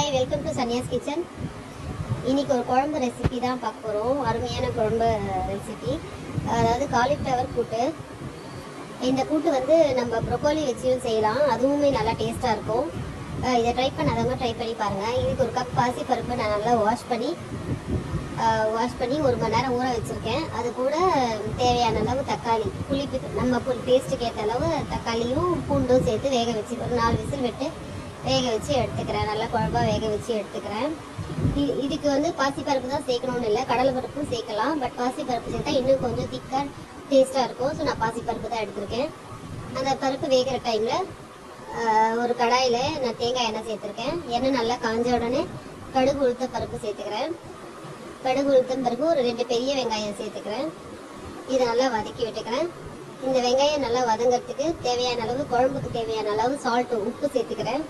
hi welcome to Sanyas kitchen இன்னைக்கு ஒரு குழம்பு ரெசிபி தான் பார்க்க போகிறோம் அருமையான குழம்பு ரெசிபி அதாவது காலிஃப்ளவர் கூட்டு இந்த கூட்டு வந்து நம்ம ப்ரொக்கோலி வச்சியும் செய்யலாம் அதுவுமே நல்லா டேஸ்ட்டாக இருக்கும் அஹ் இதை ட்ரை பண்ணாதவங்க ட்ரை பண்ணி பாருங்கள் இதுக்கு ஒரு கப் பாசி பருப்பு நான் நல்லா வாஷ் பண்ணி வாஷ் பண்ணி ஒரு மணி நேரம் ஊற வச்சுருக்கேன் அது கூட தேவையான அளவு தக்காளி புளிப்பு நம்ம புளி டேஸ்ட்டுக்கு ஏற்ற அளவு தக்காளியும் பூண்டும் சேர்த்து வேக வச்சு ஒரு நாலு விசில் விட்டு வேக வச்சு எடுத்துக்கிறேன் நல்லா குழம்பா வேக வச்சு எடுத்துக்கிறேன் இ- இதுக்கு வந்து பாசிப்பருப்பு தான் சேர்க்கணும்னு இல்லை கடலை பருப்பும் சேர்க்கலாம் பட் பாசிப்பருப்பு சேர்த்தா இன்னும் கொஞ்சம் திக்காக டேஸ்ட்டாக இருக்கும் ஸோ நான் பாசிப்பருப்பு தான் எடுத்திருக்கேன் அந்த பருப்பு வேகிற டைமில் ஒரு கடாயில் நான் தேங்காய் எண்ணெய் சேர்த்துருக்கேன் எண்ணெய் நல்லா காஞ்ச உடனே கடுகு உளுத்த பருப்பு சேர்த்துக்கிறேன் கடுகு உளுத்தம் பிறகு ஒரு ரெண்டு பெரிய வெங்காயம் சேர்த்துக்கிறேன் இதை நல்லா வதக்கி விட்டுக்கிறேன் இந்த வெங்காயம் நல்லா வதங்கறதுக்கு தேவையான அளவு குழம்புக்கு தேவையான அளவு சால்ட் உப்பு சேர்த்துக்கிறேன்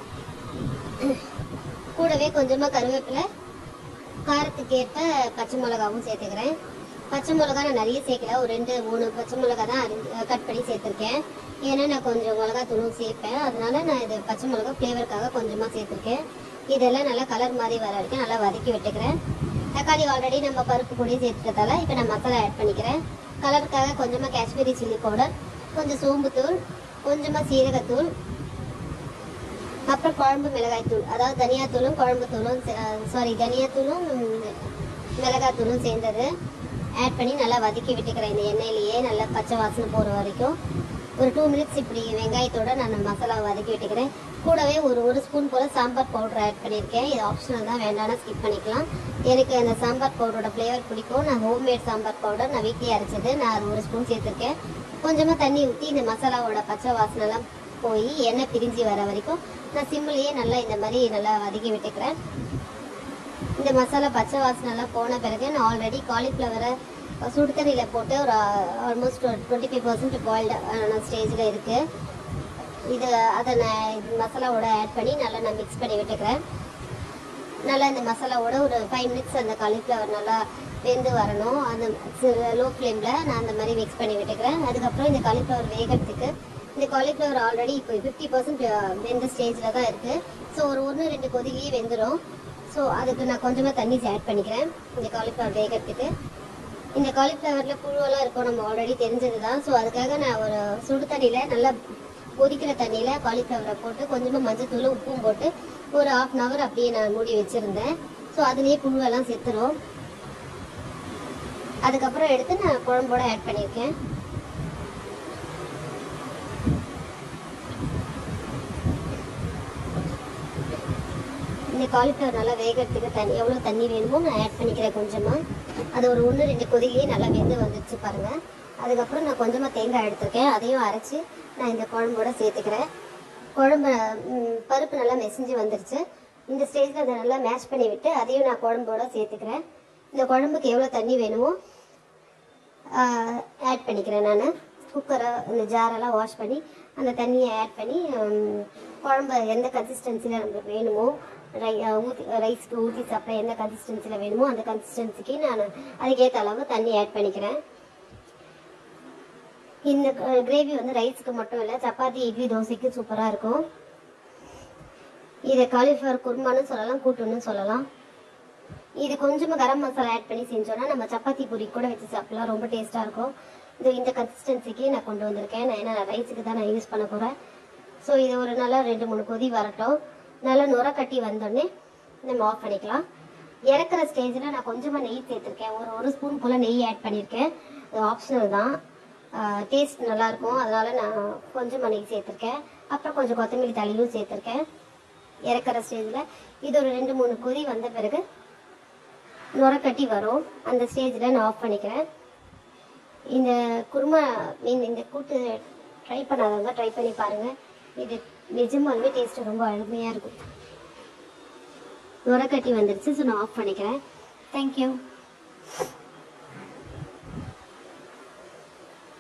கூடவே கொஞ்சமா கருவேப்பிலை காரத்துக்கு ஏற்ப பச்சை மிளகாவும் சேர்த்துக்கிறேன் பச்சை மிளகா நான் நிறைய சேர்க்கல ஒரு ரெண்டு மூணு பச்சை மிளகா தான் அரிஞ்சு கட் பண்ணி சேர்த்துருக்கேன் ஏன்னா நான் கொஞ்சம் மிளகா தூளும் சேர்ப்பேன் அதனால நான் இது பச்சை மிளகா ஃப்ளேவருக்காக கொஞ்சமாக சேர்த்துருக்கேன் இதெல்லாம் நல்லா கலர் மாதிரி வர வரைக்கும் நல்லா வதக்கி விட்டுக்கிறேன் தக்காளி ஆல்ரெடி நம்ம பருப்பு பொடி சேர்த்துட்டதால இப்போ நான் மசாலா ஆட் பண்ணிக்கிறேன் கலருக்காக கொஞ்சமாக காஷ்மீரி சில்லி பவுடர் கொஞ்சம் சோம்புத்தூள் கொஞ்சமாக சீரகத்தூள் அப்புறம் குழம்பு மிளகாய் தூள் அதாவது தனியாத்தூளும் குழம்பு தூளும் சாரி தனியாத்தூளும் மிளகாய் தூளும் சேர்ந்தது ஆட் பண்ணி நல்லா வதக்கி விட்டுக்கிறேன் இந்த எண்ணெயிலேயே நல்லா பச்சை வாசனை போகிற வரைக்கும் ஒரு டூ மினிட்ஸ் இப்படி வெங்காயத்தோட நான் மசாலாவை வதக்கி விட்டுக்கிறேன் கூடவே ஒரு ஒரு ஸ்பூன் போல் சாம்பார் பவுடர் ஆட் பண்ணியிருக்கேன் இது ஆப்ஷனல் தான் வேண்டாம்னா ஸ்கிப் பண்ணிக்கலாம் எனக்கு அந்த சாம்பார் பவுடரோட ஃப்ளேவர் பிடிக்கும் நான் ஹோம்மேட் சாம்பார் பவுடர் நான் வீட்லேயே அரைச்சது நான் அது ஒரு ஸ்பூன் சேர்த்துருக்கேன் கொஞ்சமாக தண்ணி ஊற்றி இந்த மசாலாவோட பச்சை வாசனைலாம் போய் எண்ணெய் பிரிஞ்சு வர வரைக்கும் நான் சிம்மிலேயே நல்லா இந்த மாதிரி நல்லா வதக்கி விட்டுக்கிறேன் இந்த மசாலா பச்சை வாசனைலாம் போன பிறகு நான் ஆல்ரெடி காலிஃப்ளவரை சுடு தண்ணியில் போட்டு ஒரு ஆல்மோஸ்ட் ஒரு டுவெண்ட்டி ஃபைவ் பர்சன்ட் பாயில்டு ஸ்டேஜில் இருக்குது இது அதை நான் இது மசாலாவோட ஆட் பண்ணி நல்லா நான் மிக்ஸ் பண்ணி விட்டுக்கிறேன் நல்லா இந்த மசாலாவோட ஒரு ஃபைவ் மினிட்ஸ் அந்த காலிஃப்ளவர் நல்லா வெந்து வரணும் அந்த லோ ஃப்ளேமில் நான் அந்த மாதிரி மிக்ஸ் பண்ணி விட்டுக்கிறேன் அதுக்கப்புறம் இந்த காலிஃப்ளவர் வேகிறதுக்கு இந்த காலிஃப்ளவர் ஆல்ரெடி இப்போ ஃபிஃப்டி பர்சன்ட் வெந்த ஸ்டேஜில் தான் இருக்குது ஸோ ஒரு ஒன்று ரெண்டு கொதிலேயே வெந்துடும் ஸோ அதுக்கு நான் கொஞ்சமாக தண்ணி ஆட் பண்ணிக்கிறேன் இந்த காலிஃப்ளவர் வேகிறதுக்கு இந்த காலிஃப்ளவரில் புழுவெல்லாம் இருக்கும் நம்ம ஆல்ரெடி தெரிஞ்சது தான் ஸோ அதுக்காக நான் ஒரு சுடு தண்ணியில் நல்லா கொதிக்கிற தண்ணியில் காலிஃப்ளவரை போட்டு கொஞ்சமாக மஞ்சத்தூள் உப்பும் போட்டு ஒரு ஹாஃப் அன் ஹவர் அப்படியே நான் மூடி வச்சுருந்தேன் ஸோ அதுலேயே புழுவெல்லாம் செத்துரும் அதுக்கப்புறம் எடுத்து நான் குழம்போட ஆட் பண்ணியிருக்கேன் இந்த காலிஃப்ளவர் நல்லா வேகிறதுக்கு தண்ணி எவ்வளோ தண்ணி வேணுமோ நான் ஆட் பண்ணிக்கிறேன் கொஞ்சமாக அது ஒரு ஒன்று ரெண்டு கொதிலேயே நல்லா வெந்து வந்துடுச்சு பாருங்கள் அதுக்கப்புறம் நான் கொஞ்சமாக தேங்காய் எடுத்திருக்கேன் அதையும் அரைச்சி நான் இந்த குழம்போட சேர்த்துக்கிறேன் குழம்பு ம், பருப்பு நல்லா மெசிஞ்சு வந்துருச்சு இந்த ஸ்டேஜில் அதை நல்லா மேஷ் பண்ணி விட்டு அதையும் நான் குழம்போட சேர்த்துக்கிறேன் இந்த குழம்புக்கு எவ்வளோ தண்ணி வேணுமோ ஆட் பண்ணிக்கிறேன் நான் குக்கரை இந்த ஜாரெல்லாம் வாஷ் பண்ணி அந்த தண்ணியை ஆட் பண்ணி ஹம், குழம்பு எந்த கன்சிஸ்டன்சியில் நம்மளுக்கு வேணுமோ ரை ஊற்றி ரைஸ்க்கு ஊற்றி சாப்பிட எந்த கன்சிஸ்டன்சியில் வேணுமோ அந்த கன்சிஸ்டன்சிக்கு நான் அதுக்கேற்ற அளவு தண்ணி ஆட் பண்ணிக்கிறேன் இந்த கிரேவி வந்து ரைஸுக்கு மட்டும் இல்லை சப்பாத்தி இட்லி தோசைக்கு சூப்பராக இருக்கும் இதை காலிஃப்ளவர் குருமான்னு சொல்லலாம் கூட்டுன்னு சொல்லலாம் இது கொஞ்சமாக கரம் மசாலா ஆட் பண்ணி செஞ்சோன்னா நம்ம சப்பாத்தி பூரி கூட வச்சு சாப்பிடலாம் ரொம்ப டேஸ்ட்டாக இருக்கும் இது இந்த கன்சிஸ்டன்சிக்கு நான் கொண்டு வந்திருக்கேன் நான் ஏன்னா ரைஸுக்கு தான் நான் யூஸ் பண்ண போகிறேன் ஸோ இது ஒரு நல்லா ரெண்டு மூணு கொதி வரட்டும் நல்லா நுர கட்டி வந்தோடனே நம்ம ஆஃப் பண்ணிக்கலாம் இறக்குற ஸ்டேஜில் நான் கொஞ்சமாக நெய் சேர்த்துருக்கேன் ஒரு ஒரு ஸ்பூன் போல் நெய் ஆட் பண்ணியிருக்கேன் இது ஆப்ஷனல் தான் டேஸ்ட் நல்லாயிருக்கும் அதனால் நான் கொஞ்சமாக நெய் சேர்த்துருக்கேன் அப்புறம் கொஞ்சம் கொத்தமல்லி தலையும் சேர்த்துருக்கேன் இறக்குற ஸ்டேஜில் இது ஒரு ரெண்டு மூணு கொதி வந்த பிறகு நுரக்கட்டி வரும் அந்த ஸ்டேஜில் நான் ஆஃப் பண்ணிக்கிறேன் இந்த குருமா மீன் இந்த கூட்டு ட்ரை பண்ணாதவங்க ட்ரை பண்ணி பாருங்கள் இது நிஜமாலுமே டேஸ்ட்டு ரொம்ப அருமையாக இருக்கும் நுரக்கட்டி வந்துடுச்சு ஸோ நான் ஆஃப் பண்ணிக்கிறேன் தேங்க்யூ